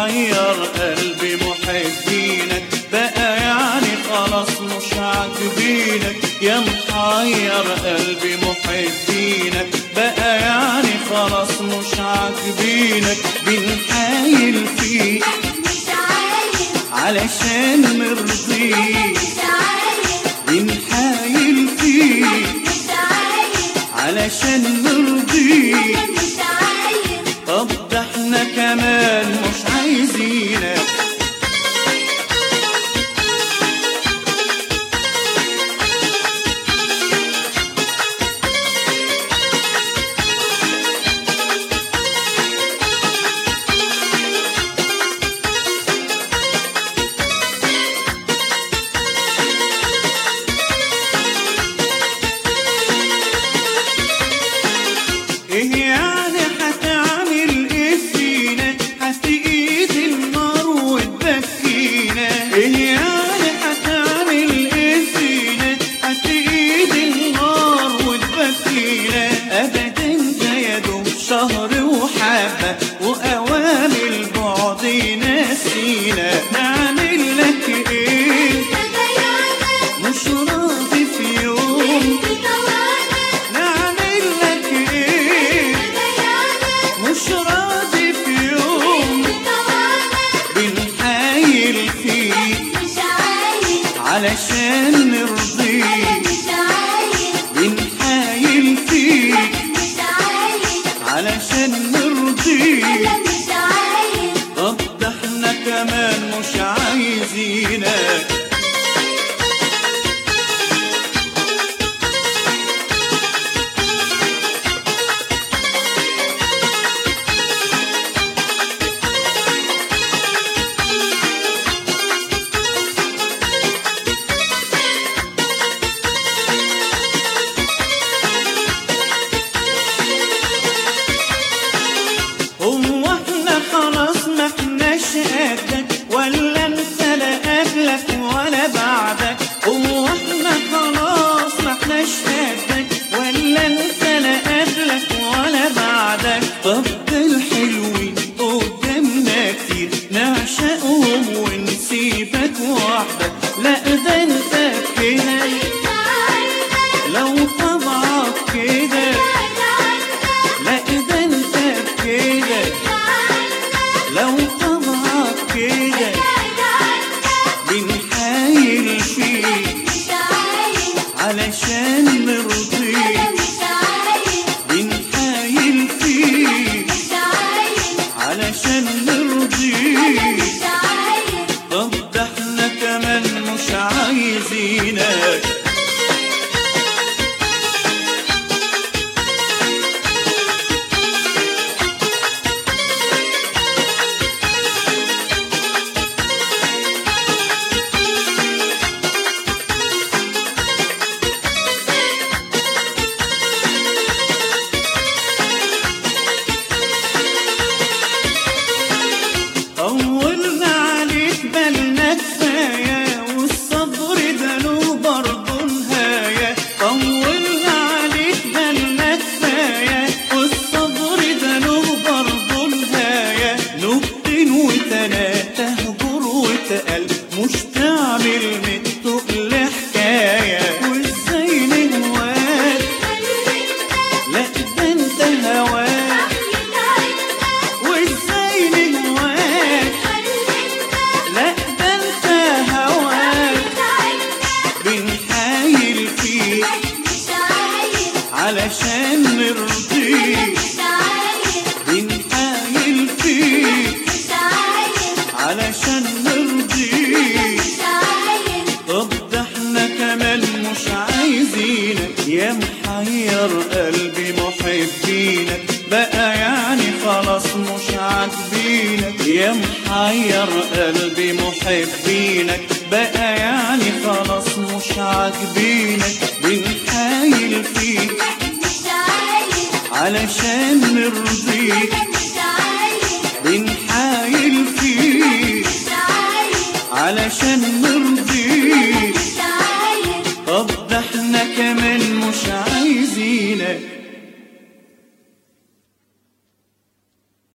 محير قلبي محبينك بقى يعني خلاص مش عاجبينك يا محير قلبي محبينك بقى يعني خلاص مش عاجبينك بنحايل فيك مش عايز علشان نرضيك مش عايز بنحايل فيك مش عايز علشان نرضيك مش عايز طب ده احنا كمان مش عايزينك ايه يعني هتعمل ايه فينا هتقيد النار وتبكينا ايه يعني هتعمل ايه فينا هتقيد النار وتبكينا ابدا ده يا دوب شهر وحبه واوام البعد ناسينا نعمل لك ايه مش راضي في يوم نعمل لك ايه مش راضي في يوم بنحايل فيك علشان نرضيك بنحايل فيك علشان نرضيك طب ده احنا كمان مش عايزينك هو احنا خلاص ما احناش قدك ولا انت لا قبلك ولا بعدك هو احنا خلاص ما احناش قدك ولا انت لا قبلك ولا بعدك طب ده الحلوين قدامنا كتير نعشقهم ونسيبك وحدك لا ده انت كده لو طبعك كده لا ده انت كده لو طبعك كده بنحايل فيك علشان نرضيك بنحايل فيك علشان نرضيك طب ده احنا كمان مش عايزينك طولنا عليك بالنا كفاية والصبر ده له برضه نهاية طولنا عليك بالنا كفاية والصبر ده له برضه نهاية نكتين وتلاتة هجر وتقل مش تعمل من تقل حكاية وازاي نهواك لا ده انت هواك وازاي نهواك لا ده انت هواك بنحايل فيك علشان نرضيك بنحايل فيك علشان نرضيك طب ده احنا كمان مش عايزينك يا محير قلبي محبينك بقى يعني خلاص مش عاجبينك يا محير قلبي محبينك بقى يعني خلاص مش عاجبينك بنحايل فيك علشان نرضيك بنحايل فيك علشان